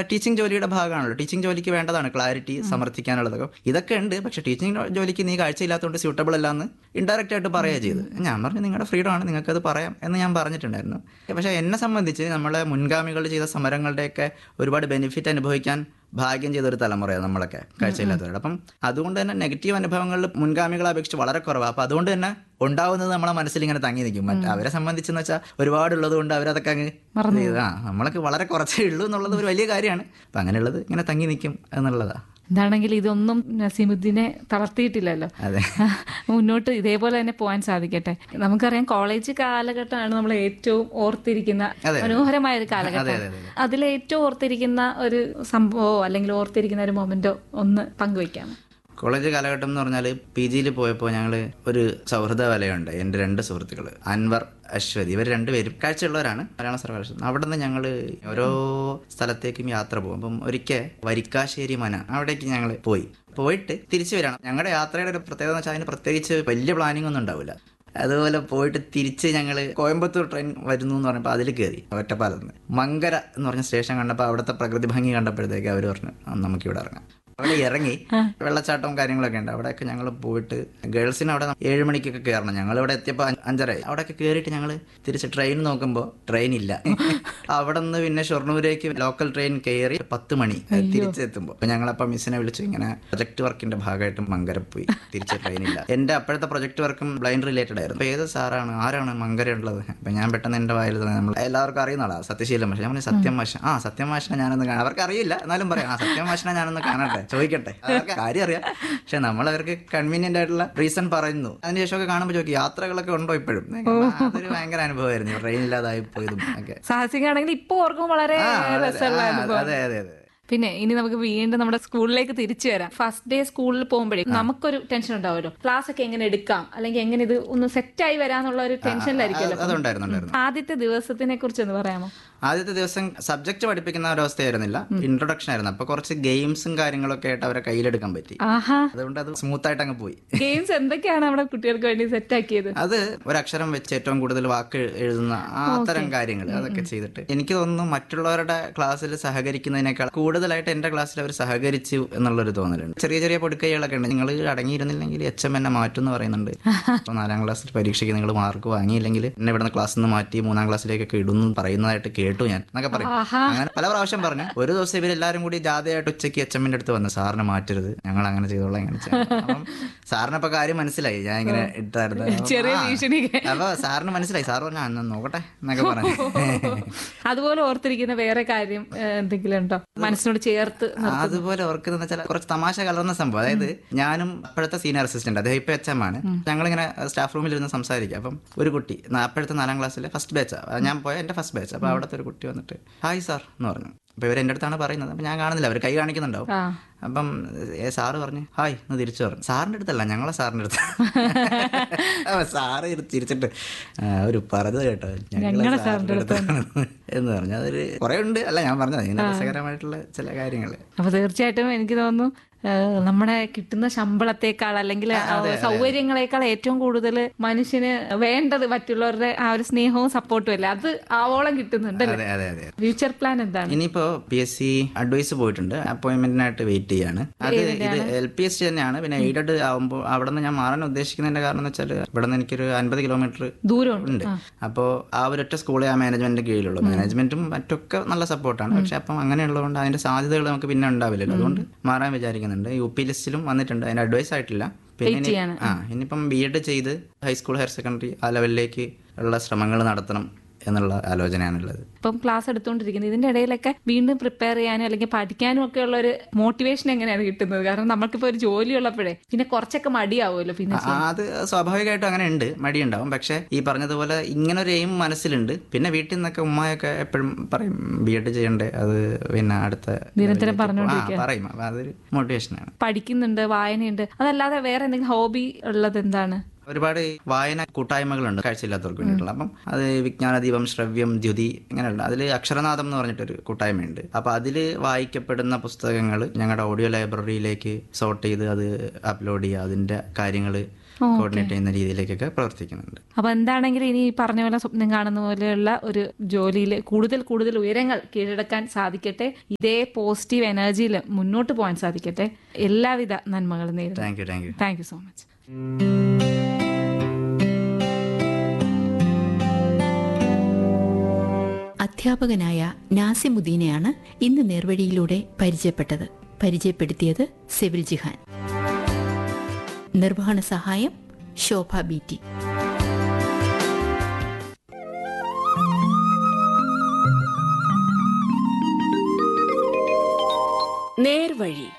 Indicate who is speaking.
Speaker 1: Teaching ജോലിയുടെ ഭാഗമാണല്ലോ teaching ജോലിക്ക് വേണ്ടതാണ് ക്ലാരിറ്റി സമർത്ഥിക്കാനുള്ളതൊക്കെ ഇതൊക്കെ ഉണ്ട് പക്ഷെ ടീച്ചിങ് ജോലിക്ക് നീ കാഴ്ചയില്ലാത്തതുകൊണ്ട് സ്യൂട്ടബിൾ അല്ല എന്ന് ഇൻഡയറക്റ്റ് ആയിട്ട് പറയുക ചെയ്ത് ഞാൻ പറഞ്ഞു നിങ്ങളുടെ ഫ്രീഡം ആണ് നിങ്ങൾക്കത് പറയാം എന്ന് ഞാൻ പറഞ്ഞിട്ടുണ്ടായിരുന്നു പക്ഷെ എന്നെ സംബന്ധിച്ച് നമ്മളെ മുൻഗാമികൾ ചെയ്ത സമരങ്ങളുടെയൊക്കെ ഒരുപാട് ബെനിഫിറ്റ് അനുഭവിക്കാൻ ഭാഗ്യം ചെയ്ത ഒരു തലമുറയാണ് നമ്മളൊക്കെ കാഴ്ചയില്ലാത്തവരുടെ അപ്പം അതുകൊണ്ട് തന്നെ നെഗറ്റീവ് അനുഭവങ്ങളിൽ മുൻഗാമികളെ അപേക്ഷിച്ച് വളരെ കുറവാണ് അപ്പം അതുകൊണ്ട് തന്നെ ഉണ്ടാവുന്നത് നമ്മളെ മനസ്സിൽ ഇങ്ങനെ തങ്ങി നിൽക്കും മറ്റേ അവരെ സംബന്ധിച്ചെന്ന് വെച്ചാൽ ഒരുപാടുള്ളത് കൊണ്ട് അവരതൊക്കെ അങ്ങ് ചെയ്ത് ആ നമ്മളൊക്കെ വളരെ കുറച്ചേ ഉള്ളൂ എന്നുള്ളത് ഒരു വലിയ കാര്യമാണ് അപ്പം അങ്ങനെയുള്ളത് ഇങ്ങനെ തങ്ങി നിൽക്കും എന്നുള്ളതാണ്
Speaker 2: എന്താണെങ്കിൽ ഇതൊന്നും നസീമുദ്ദീനെ തളർത്തിയിട്ടില്ലല്ലോ
Speaker 1: അതെ
Speaker 2: മുന്നോട്ട് ഇതേപോലെ തന്നെ പോകാൻ സാധിക്കട്ടെ നമുക്കറിയാം കോളേജ് കാലഘട്ടമാണ് നമ്മൾ ഏറ്റവും ഓർത്തിരിക്കുന്ന മനോഹരമായ ഒരു കാലഘട്ടം അതിൽ ഏറ്റവും ഓർത്തിരിക്കുന്ന ഒരു സംഭവമോ അല്ലെങ്കിൽ ഓർത്തിരിക്കുന്ന ഒരു മൊമെന്റോ ഒന്ന് പങ്കുവെക്കാം
Speaker 1: കോളേജ് കാലഘട്ടം എന്ന് പറഞ്ഞാൽ പി ജിയിൽ പോയപ്പോൾ ഞങ്ങൾ ഒരു സൗഹൃദ വലയുണ്ട് എൻ്റെ രണ്ട് സുഹൃത്തുക്കൾ അൻവർ അശ്വതി ഇവർ രണ്ടുപേരും കാഴ്ചയുള്ളവരാണ് മലയാള സർവകലാശാല അവിടെ നിന്ന് ഞങ്ങൾ ഓരോ സ്ഥലത്തേക്കും യാത്ര പോകും അപ്പം ഒരിക്കൽ വരിക്കാശ്ശേരി മന അവിടേക്ക് ഞങ്ങൾ പോയി പോയിട്ട് തിരിച്ചു വരണം ഞങ്ങളുടെ യാത്രയുടെ ഒരു പ്രത്യേകത എന്ന് വെച്ചാൽ അതിന് പ്രത്യേകിച്ച് വലിയ പ്ലാനിംഗ് ഒന്നും ഉണ്ടാവില്ല അതുപോലെ പോയിട്ട് തിരിച്ച് ഞങ്ങൾ കോയമ്പത്തൂർ ട്രെയിൻ വരുന്നു എന്ന് പറഞ്ഞപ്പോൾ അതിൽ കയറി ഒറ്റപ്പാലത്ത് നിന്ന് മങ്കര എന്ന് പറഞ്ഞ സ്റ്റേഷൻ കണ്ടപ്പോൾ അവിടുത്തെ പ്രകൃതി ഭംഗി കണ്ടപ്പോഴത്തേക്ക് അവർ പറഞ്ഞു "ആ, നമുക്കിവിടെ ഇറങ്ങാം അവിടെ ഇറങ്ങി വെള്ളച്ചാട്ടവും കാര്യങ്ങളൊക്കെ ഉണ്ട് അവിടെയൊക്കെ ഞങ്ങൾ പോയിട്ട് ഗേൾസിന് അവിടെ ഏഴ് മണിക്കൊക്കെ കയറണം ഞങ്ങൾ ഇവിടെ എത്തിയപ്പോൾ അഞ്ച് അഞ്ചരയായി അവിടെയൊക്കെ കയറിയിട്ട് ഞങ്ങൾ തിരിച്ച് ട്രെയിൻ നോക്കുമ്പോൾ ട്രെയിൻ ഇല്ല അവിടെ നിന്ന് പിന്നെ ഷൊർണൂരേക്ക് ലോക്കൽ ട്രെയിൻ കയറി പത്ത് മണി തിരിച്ചെത്തുമ്പോൾ അപ്പോൾ ഞങ്ങളപ്പോൾ മിസ്സിനെ വിളിച്ചു ഇങ്ങനെ പ്രൊജക്ട് വർക്കിന്റെ ഭാഗമായിട്ട് മങ്കര പോയി തിരിച്ച് ട്രെയിൻ ഇല്ല എൻ്റെ അപ്പോഴത്തെ പ്രൊജക്ട് വർക്കും ബ്ലൈൻഡ് റിലേറ്റഡ് ആയിരുന്നു അപ്പോൾ ഏത് സാറാണ് ആരാണ് മങ്കര ഉള്ളത് അപ്പം ഞാൻ പെട്ടെന്ന് എൻ്റെ വായിൽ തന്നെ നമ്മൾ എല്ലാവർക്കും അറിയുന്ന ആളാണ് സത്യശീലം പക്ഷേ ഞാൻ പറഞ്ഞു, സത്യം മാഷ ആ സത്യം മാഷിനെ ഞാനൊന്ന് കാണാം അവർക്ക് അറിയില്ല എന്നാലും പറയാം ആ സത്യം മാഷിനെ ഞാനൊന്ന് കാണട്ടെ ചോദിക്കട്ടെ അവർക്ക് കാര്യം അറിയാം പക്ഷെ നമ്മൾ അവർക്ക് കൺവീനിയന്റ് ആയിട്ടുള്ള റീസൺ പറയുന്നു അതിനുശേഷമൊക്കെ കാണുമ്പോൾ ചോദിക്കും യാത്രകളൊക്കെ ഉണ്ടോ ഇപ്പോഴും അതൊരു ഭയങ്കര അനുഭവമായിരുന്നു ട്രെയിൻ ഇല്ലാതായി പോയതും ഒക്കെ
Speaker 2: സാഹസികമാണെങ്കിൽ ഇപ്പൊ ഓർക്കും വളരെ
Speaker 1: ആ, അതെ,
Speaker 2: രസമുള്ള
Speaker 1: ആ,
Speaker 2: അനുഭവം
Speaker 1: അതെ അതെ അതെ
Speaker 2: പിന്നെ ഇനി നമുക്ക് വീണ്ടും നമ്മുടെ സ്കൂളിലേക്ക് തിരിച്ചു വരാം ഫസ്റ്റ് ഡേ സ്കൂളിൽ പോകുമ്പോഴേ നമുക്കൊരു ടെൻഷൻ ഉണ്ടാവുമല്ലോ ക്ലാസ് ഒക്കെ എങ്ങനെ എടുക്കാം അല്ലെങ്കിൽ എങ്ങനെ ഇത് ഒന്ന് സെറ്റായി വരാന്നുള്ള ഒരു ടെൻഷനിലായിരിക്കുമല്ലോ
Speaker 1: അതുണ്ടായിരുന്നു ഉണ്ടായിരുന്നു
Speaker 2: ആദ്യത്തെ ദിവസത്തിനെ കുറിച്ച് ഒന്ന് പറയാമോ
Speaker 1: ആദ്യത്തെ ദിവസം സബ്ജക്ട് പഠിപ്പിക്കുന്ന ഒരവസ്ഥയായിരുന്നില്ല ഇൻട്രൊഡക്ഷൻ ആയിരുന്നു അപ്പൊ കുറച്ച് ഗെയിംസും കാര്യങ്ങളൊക്കെ ആയിട്ട് അവരെ കയ്യിലെടുക്കാൻ പറ്റി
Speaker 2: ആഹാ
Speaker 1: അതുകൊണ്ട് അത് സ്മൂത്ത് ആയിട്ട് അങ്ങ് പോയി
Speaker 2: ഗെയിംസ് എന്തൊക്കെയാണ് നമ്മുടെ കുട്ടികൾക്ക് വേണ്ടി സെറ്റ് ആക്കിയത്
Speaker 1: അത് ഒരക്ഷരം വെച്ച് ഏറ്റവും കൂടുതൽ വാക്ക് എഴുതുന്ന ആ അത്തരം കാര്യങ്ങൾ അതൊക്കെ ചെയ്തിട്ട് എനിക്ക് തോന്നുന്നു മറ്റുള്ളവരുടെ ക്ലാസ്സിൽ സഹകരിക്കുന്നതിനേക്കാൾ കൂടുതലായിട്ട് എന്റെ ക്ലാസ്സിൽ അവർ സഹകരിച്ചു എന്നുള്ളൊരു തോന്നലുണ്ട് ചെറിയ ചെറിയ പൊടിക്കൈകളൊക്കെ ഉണ്ട് നിങ്ങൾ അടങ്ങിയിരുന്നില്ലെങ്കിൽ എച്ച് എം എന്നെ മാറ്റും എന്ന് പറയുന്നുണ്ട് അപ്പോൾ നാലാം ക്ലാസ്സിൽ പരീക്ഷയ്ക്ക് നിങ്ങൾ മാർക്ക് വാങ്ങിയില്ലെങ്കിൽ എന്നെ ഇവിടുന്ന് ക്ലാസ്സിൽ നിന്ന് മാറ്റി മൂന്നാം ക്ലാസ്സിലേക്കൊക്കെ ഇടുന്നു പറയുന്നതായിട്ട് കേട്ടു ഞാൻ എന്നൊക്കെ പറയും അങ്ങനെ പല പ്രാവശ്യം പറഞ്ഞു ഒരു ദിവസം ഇവരെല്ലാരും കൂടി ജാഥയായിട്ട് ഉച്ചയ്ക്ക് എച്ച് എമ്മിന്റെ അടുത്ത് വന്നു സാറിനെ മാറ്റരുത് ഞങ്ങൾ അങ്ങനെ ചെയ്തോളാം ഇങ്ങനെ ചെയ്യാം അപ്പം സാറിന് ഇപ്പൊ കാര്യം മനസ്സിലായി ഞാൻ ഇങ്ങനെ ഇട്ടായിരുന്നു അപ്പം,
Speaker 2: ചെറിയ
Speaker 1: ആ.
Speaker 2: ഭീഷണി
Speaker 1: അപ്പൊ സാറിന് മനസ്സിലായി സാർ പറഞ്ഞു "ആ, എന്നാ നോക്കട്ടെ എന്നൊക്കെ പറഞ്ഞു
Speaker 2: അതുപോലെ ഓർത്തിരിക്കുന്ന വേറെ കാര്യം ഏഹ്, എന്തെങ്കിലും ഉണ്ടോ മനസ്സിനോട് ചേർത്ത് നിർത്തുന്ന?
Speaker 1: അതുപോലെ ഓർക്കുന്ന വെച്ചാൽ കുറച്ച് തമാശ കലർന്ന സംഭവം അതായത് ഞാനും അപ്പോഴത്തെ സീനിയർ അസിസ്റ്റന്റ് അദ്ദേഹം ഇപ്പൊ എച്ച് എം ആണ് ഞങ്ങളിങ്ങനെ സ്റ്റാഫ് റൂമിൽ ഇരുന്ന് സംസാരിക്കുക അപ്പം ഒരു കുട്ടി നാ- അപ്പോഴത്തെ നാലാം ക്ലാസ്സിലെ ഫസ്റ്റ് ബാച്ച് ഞാൻ പോയ എന്റെ ഫസ്റ്റ് ബാച്ച് അപ്പൊ അവിടുത്തെ ഒരു കുട്ടി വന്നിട്ട് ഹായ് സാർ എന്ന് പറഞ്ഞു അപ്പൊ ഇവർ എന്റെ അടുത്താണ് പറയുന്നത് അപ്പൊ ഞാൻ കാണുന്നില്ല അവർ കൈ കാണിക്കുന്നുണ്ടാവും
Speaker 2: ആ
Speaker 1: അപ്പം ഏ, സാറ് പറഞ്ഞു ഹായ് എന്ന് തിരിച്ചു പറഞ്ഞു സാറിന്റെ അടുത്തല്ല ഞങ്ങളെ സാറിന്റെ അടുത്ത് അപ്പൊ സാറ് ഇരു- ചിരിച്ചിട്ട് "ആ, ഒരു പറഞ്ഞത് കേട്ടോ ഞങ്ങളെ സാറിന്റെ അടുത്താണ് എന്ന് പറഞ്ഞു അതൊരു കുറെ ഉണ്ട് അല്ല ഞാൻ പറഞ്ഞത് ഇങ്ങനെ രസകരമായിട്ടുള്ള ചില കാര്യങ്ങൾ
Speaker 2: അപ്പൊ തീർച്ചയായിട്ടും എനിക്ക് തോന്നുന്നു ഏഹ്, നമ്മുടെ കിട്ടുന്ന ശമ്പളത്തെക്കാൾ അല്ലെങ്കിൽ ആ സൗകര്യങ്ങളെക്കാൾ ഏറ്റവും കൂടുതൽ മനുഷ്യന് വേണ്ടത് മറ്റുള്ളവരുടെ ആ ഒരു സ്നേഹവും സപ്പോർട്ടും അല്ലേ അത് ആവോളം കിട്ടുന്നുണ്ടല്ലേ
Speaker 1: അതെ അതെ അതെ
Speaker 2: ഫ്യൂച്ചർ പ്ലാൻ എന്താണ്
Speaker 1: ഇനിയിപ്പോ പി എസ് സി അഡ്വൈസ് പോയിട്ടുണ്ട് അപ്പോയിന്റ്മെന്റിനായിട്ട് വെയിറ്റ് ചെയ്യാണ് അത് ഇത് എൽ പി എസ് സി തന്നെയാണ് പിന്നെ എയ്ഡഡ് ആവുമ്പോൾ അവിടെ നിന്ന് ഞാൻ മാറാൻ ഉദ്ദേശിക്കുന്നതിന്റെ കാരണം എന്ന് വെച്ചാൽ ഇവിടെ നിന്ന് എനിക്കൊരു അൻപത് കിലോമീറ്റർ
Speaker 2: ദൂരമുണ്ട്
Speaker 1: ഉണ്ട് അപ്പോൾ ആ ഒരൊറ്റ സ്കൂളെ ആ മാനേജ്മെന്റിന്റെ കീഴിലുള്ളൂ മാനേജ്മെന്റും മറ്റൊക്കെ നല്ല സപ്പോർട്ടാണ് പക്ഷെ അപ്പം അങ്ങനെയുള്ളതുകൊണ്ട് അതിന്റെ സാധ്യതകൾ നമുക്ക് പിന്നെ ഉണ്ടാവില്ലല്ലോ അതുകൊണ്ട് മാറാൻ വിചാരിക്കുന്നുണ്ട് യു പി ലിസ്റ്റിലും വന്നിട്ടുണ്ട് അതിന്റെ അഡ്വൈസ് ആയിട്ടില്ല പിന്നെ ഇനി-
Speaker 2: ചെയ്യാണ്.
Speaker 1: ആ ഇനിയിപ്പം ബി എഡ് ചെയ്ത് ഹൈസ്കൂൾ ഹയർ സെക്കൻഡറി ആ ലെവലിലേക്ക് ഉള്ള ശ്രമങ്ങൾ നടത്തണം എന്നുള്ള ആലോചനയാണുള്ളത്
Speaker 2: ഇപ്പം ക്ലാസ് എടുത്തുകൊണ്ടിരിക്കുന്നത് ഇതിന്റെ ഇടയിലൊക്കെ വീണ്ടും പ്രിപ്പയർ ചെയ്യാനും അല്ലെങ്കിൽ പഠിക്കാനും ഒക്കെ ഉള്ള ഒരു മോട്ടിവേഷൻ എങ്ങനെയാണ് കിട്ടുന്നത് കാരണം നമുക്കിപ്പോ ഒരു ജോലി ഉള്ളപ്പോഴേ പിന്നെ കുറച്ചൊക്കെ മടിയാവുമല്ലോ പിന്നെ
Speaker 1: ആ, അത് സ്വാഭാവികമായിട്ടും അങ്ങനെ ഉണ്ട് മടിയുണ്ടാവും പക്ഷെ ഈ പറഞ്ഞതുപോലെ ഇങ്ങനെ ഒരു എയിം മനസ്സിലുണ്ട് പിന്നെ വീട്ടിൽ നിന്നൊക്കെ ഉമ്മയൊക്കെ എപ്പോഴും പറയും ബി എഡ് ചെയ്യണ്ടേ അത് പിന്നെ അടുത്ത
Speaker 2: നിരന്തരം
Speaker 1: ലെവലിലേക്ക് പോ- ആ, പറയും അപ്പൊ അതൊരു മോട്ടിവേഷനാണ്
Speaker 2: പഠിക്കുന്നുണ്ട് വായനയുണ്ട് അതല്ലാതെ വേറെ എന്തെങ്കിലും ഹോബി ഉള്ളത് എന്താണ്
Speaker 1: ഒരുപാട് വായന കൂട്ടായ്മകളുണ്ട് കാഴ്ചയില്ലാത്തവർക്ക് വേണ്ടിയിട്ടുള്ള അപ്പം അത് വിജ്ഞാനദീപം ശ്രവ്യം ദ്യുതി അങ്ങനെയുള്ള അതിൽ അക്ഷരനാഥം എന്ന് പറഞ്ഞിട്ടൊരു കൂട്ടായ്മയുണ്ട് അപ്പം അതിൽ വായിക്കപ്പെടുന്ന പുസ്തകങ്ങൾ ഞങ്ങളുടെ ഓഡിയോ ലൈബ്രറിയിലേക്ക് സോർട്ട് ചെയ്ത് അത് അപ്ലോഡ് ചെയ്യുക അതിൻ്റെ കാര്യങ്ങൾ കോർഡിനേറ്റ് ചെയ്യുന്ന രീതിയിലേക്കൊക്കെ പ്രവർത്തിക്കുന്നുണ്ട്
Speaker 2: അപ്പൊ എന്താണെങ്കിലും ഇനി ഈ പറഞ്ഞ പോലെ സ്വപ്നം കാണുന്ന പോലെയുള്ള ഒരു ജോലിയിൽ കൂടുതൽ കൂടുതൽ ഉയരങ്ങൾ കീഴടക്കാൻ സാധിക്കട്ടെ ഇതേ പോസിറ്റീവ് എനർജിയിൽ മുന്നോട്ട് പോകാൻ സാധിക്കട്ടെ എല്ലാവിധ നന്മകളും നേരിടും
Speaker 1: thank you thank you
Speaker 2: thank you so much
Speaker 3: അധ്യാപകനായ നാസിമുദ്ദീനെയാണ് ഇന്ന് നേർവഴിയിലൂടെ പരിചയപ്പെട്ടത് പരിചയപ്പെടുത്തിയത് സെവിൽ ജിഹാൻ നിർവഹണ സഹായം ശോഭ ബി ടി
Speaker 4: നേർവഴി